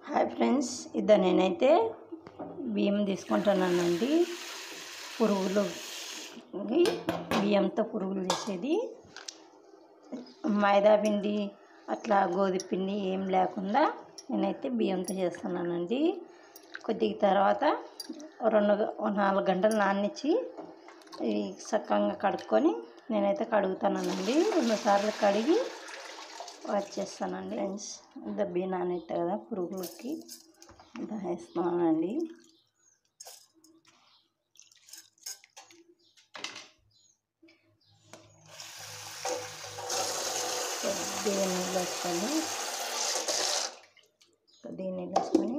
hi friends ఇద్దరు నేనైతే బియ్యం తీసుకుంటున్నానండి పురుగులు బియ్యంతో పురుగులు తీసేది మైదా పిండి అట్లా గోధుమ పిండి ఏం లేకుండా నేనైతే బియ్యంతో చేస్తున్నానండి కొద్దిగా తర్వాత రెండు ఓ నాలుగు గంటలు నానిచ్చి ఈ సక్కంగా కడుక్కొని నేనైతే కడుగుతానండి రెండు సార్లు కడిగి వచ్చేస్తానండి ఫ్రెండ్స్ ఇంత బియ్యం నానెట్ట కదా పురుగులకి ఇంత వేస్తున్నానండి కొద్దిగా నీళ్ళు వేసుకొని కొద్దిగా నీళ్ళు వేసుకొని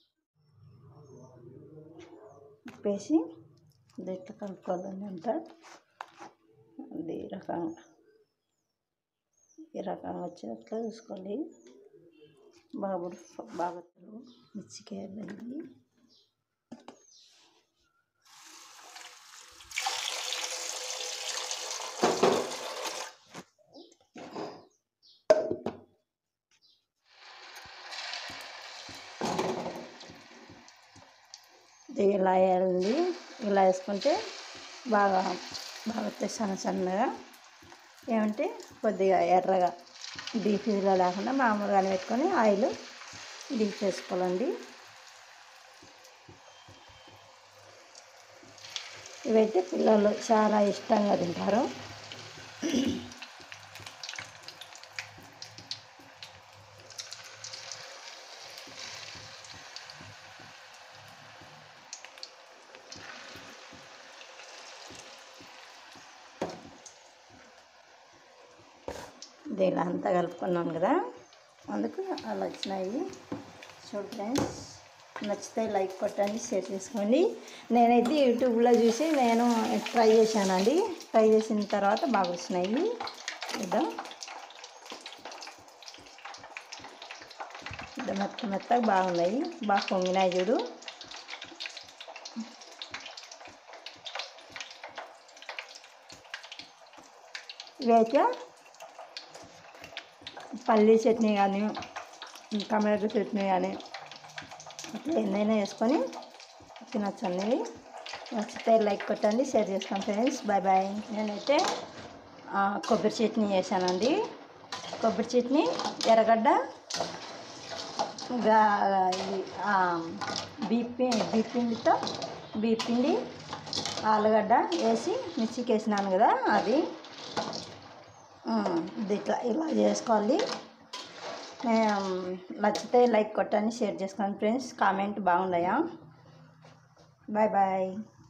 ఉప్పేసి ఇది ఇట్లా కలుపుకోవాలండి అంతా అది ఈ రకంగా ఈ రకంగా వచ్చేట్లా చూసుకోండి బాగా బాగా మిర్చికి వేయాలండి ఇది ఇలా వేయాలండి ఇలా వేసుకుంటే బాగా బాగా వస్తాయి సన్న సన్నగా ఏమంటే కొద్దిగా ఎర్రగా డీప్ ఫ్రీజ్లో లేకుండా మామూలుగానే పెట్టుకొని ఆయిల్ డీప్ చేసుకోవాలండి ఇవైతే పిల్లలు చాలా ఇష్టంగా తింటారు దీనిలో అంతా కలుపుకున్నాం కదా అందుకు అలా వచ్చినాయి చూడు ఫ్రెండ్స్ నచ్చితే లైక్ కొట్టండి షేర్ చేసుకోండి నేనైతే యూట్యూబ్లో చూసి నేను ట్రై చేశానండి ట్రై చేసిన తర్వాత బాగా వచ్చినాయి ఇదో ఇదో మెత్త మెత్తగా బాగున్నాయి బాగా పొంగినాయి చూడు ఇవైతే పల్లీ చట్నీ కానీ టమాటో చట్నీ కానీ ఇట్లా ఎన్నైనా వేసుకొని తినచ్చు అన్నవి నచ్చితే లైక్ కొట్టండి షేర్ చేసుకోండి ఫ్రెండ్స్ బాయ్ బాయ్ నేనైతే ఆ, కొబ్బరి చట్నీ చేశానండి కొబ్బరి చట్నీ ఎర్రగడ్డ గా ఇది ఆ, బీపి బీపిండితో బీపిండి ఆలుగడ్డ వేసి మిక్సీకి వేసినాను కదా అది ఉమ్, ఇది ఇట్లా ఇలా చేసుకోవాలి నేను నచ్చితే లైక్ కొట్టండి షేర్ చేసుకోండి ఫ్రెండ్స్ కామెంట్ బాగున్నాయా బాయ్ బాయ్